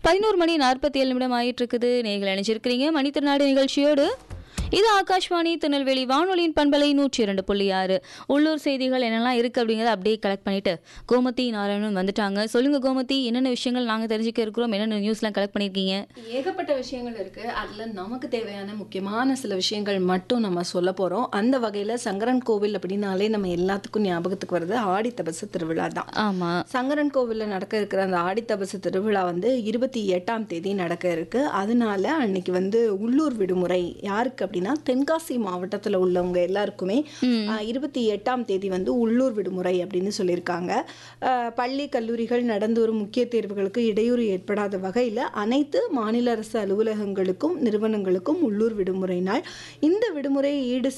பதினோரு மணி நாற்பத்தி ஏழு நிமிடம் ஆயிட்டு இருக்குது நீங்கள் நினைச்சிருக்கிறீங்க மணித்திருநாடு நிகழ்ச்சியோடு இது ஆகாஷ்வாணி திருநெல்வேலி வானொலியின் பண்பலை நூற்றி இரண்டு புள்ளி ஆறு உள்ளூர் செய்திகள் என்னெல்லாம் இருக்கு அப்படிங்கிறத அப்படியே கலெக்ட் பண்ணிட்டு கோமதி நாராயணன் வந்துட்டாங்க சொல்லுங்க கோமதி என்னென்ன விஷயங்கள் நாங்க தெரிஞ்சுக்க இருக்கிறோம் என்னென்ன நியூஸ்லாம் கலெக்ட் பண்ணிருக்கீங்க ஏகப்பட்ட விஷயங்கள் இருக்கு அதுல நமக்கு தேவையான முக்கியமான சில விஷயங்கள் மட்டும் நம்ம சொல்ல போறோம் அந்த வகையில சங்கரன் கோவில் அப்படின்னாலே நம்ம எல்லாத்துக்கும் ஞாபகத்துக்கு வருது ஆடி தபசு திருவிழா தான் ஆமா சங்கரன் கோவில்ல நடக்க இருக்கிற அந்த ஆடி தபசு திருவிழா வந்து இருபத்தி எட்டாம் தேதி நடக்க இருக்கு அதனால அன்னைக்கு வந்து உள்ளூர் விடுமுறை யாருக்கு அப்படின்னா தென்காசி மாவட்டத்துல உள்ளவங்க எல்லாருக்குமே ஆஹ், இருபத்தி எட்டாம் தேதி வந்து உள்ளூர் விடுமுறை அப்படின்னு சொல்லியிருக்காங்க ஆஹ், பள்ளி கல்லூரிகள் நடந்து வரும் முக்கிய தேர்வுகளுக்கு இடையூறு ஏற்படாத வகையில் அனைத்து மாநில அரசு அலுவலகங்களுக்கும் நிறுவனங்களுக்கும் உள்ளூர் விடுமுறை நாள் இந்த விடுமுறையை ஈடு